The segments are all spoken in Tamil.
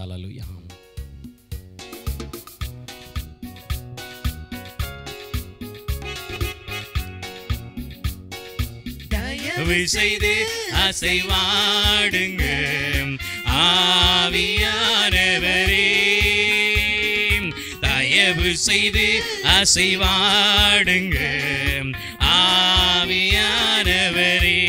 ஹalleluya தயவு செய்து அசைவாடுங்க ஆவியானவரே தயவு செய்து அசைவாடுங்க ஆவியானவரே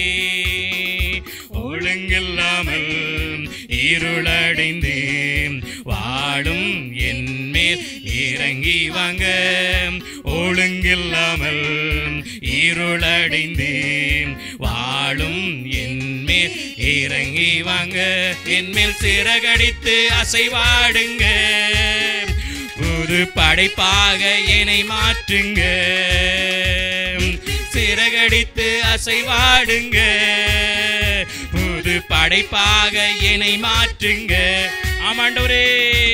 ஒழுங்கில்லாமல் இருளடைந்து வாடும் என்மேல் இறங்கி வாங்க ஒழுங்கில்லாமல் இருளடைந்து வாழும் என்மேல் இறங்கி வாங்க என்மேல் சிறகடித்து அசைவாடுங்க புது படைப்பாக என்னை மாற்றுங்க சிறகடித்து அசைவாடுங்க புது படைப்பாக என்னை மாற்றுங்க ஆமாண்டவரே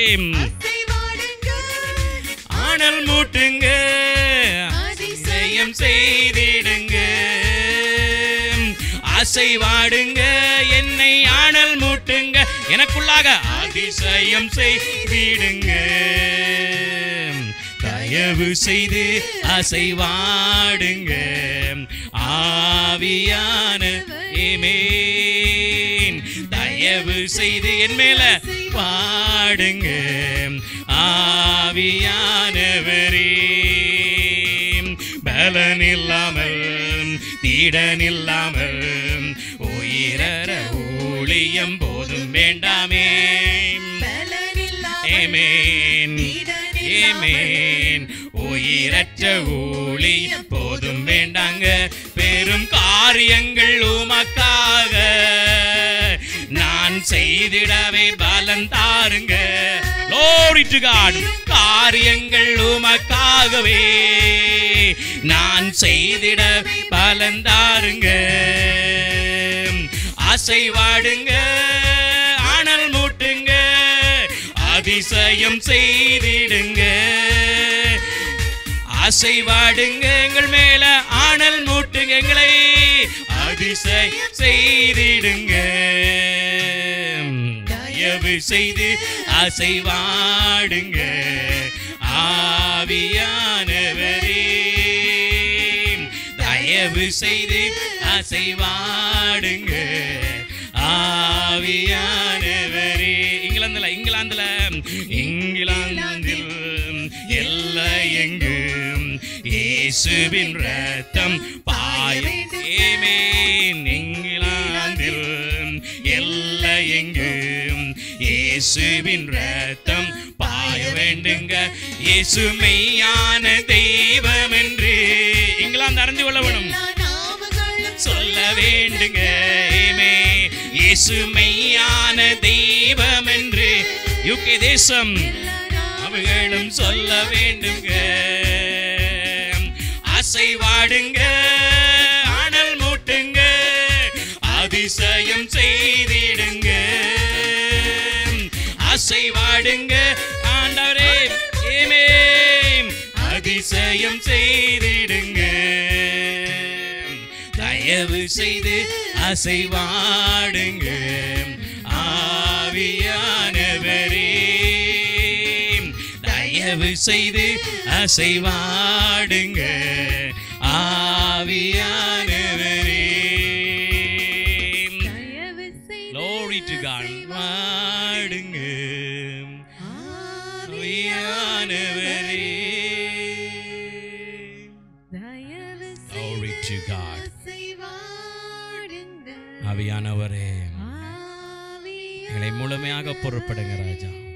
ஆனல் மூட்டுங்க அதிசயம் செய்திடுங்க அசைவாடுங்க என்னை ஆனல் மூட்டுங்க எனக்குள்ளாக அதிசயம் செய்திடுங்க தயவு செய்து அசைவாடுங்க ஆவியான ஏமேன் தயவு செய்து என் மேல பாடுங்க ஆவியானவரே பலன் இல்லாமல் தீடன் இல்லாமல் உயிரற ஊழியம் போதும் வேண்டாமே ஏமேன் ஏமேன் உயிரற்ற ஊழி போதும் வேண்டாங்க பெரும் காரியங்கள் உமக்காக நான் செய்திடவே பலன் தாருங்க Glory to God. காரியங்கள் உமக்காகவே நான் செய்திட பலன் தாருங்க அசைவாடுங்க ஆனல் மூட்டுங்க அதிசயம் செய்திடுங்க அசைவாடுங்க எங்கள் மேல ஆனல் மூட்டுங்க எங்களை அதிசயம் செய்திடுங்க தயவு செய்து அசைவாடுங்க ஆவியானவரே தயவு செய்து அசைவாடுங்க ஆவியானவரே இங்கிலாந்துல இங்கிலாந்துல இங்கிலாந்தில் எல்லா எங்கும் இயேசுவின் ரத்தம் பாயும் ஏமேன் இங்கிலாந்தில் எல்லா எங்கும் இயேசுவின் ரத்தம் பாய வேண்டுங்க இயேசு மெய்யான தெய்வம் என்று இங்கிலாந்து அறிந்து கொள்ள வேணும் சொல்ல வேண்டுங்க ஏமே இயேசு மெய்யான தெய்வம் என்று யூகே தேசம் அவர்களும் சொல்ல வேண்டுங்க அசைவாடுங்க ஆனல் மூட்டுங்க அதிசயம் செய்திடுங்க அசைவாடுங்க ஆண்டவரே ஏமே அதிசயம் செய்திடுங்க தயவு செய்து அசைவாடுங்க ஆவியானவரே தயவு செய்து அசைவாடுங்க ஆவியானவரே Glory to God. வாடுங்க ஆவியானவரே Glory to God. ஆவியானவரே எங்களை முழுமையாக பொறுப்படுங்க ராஜா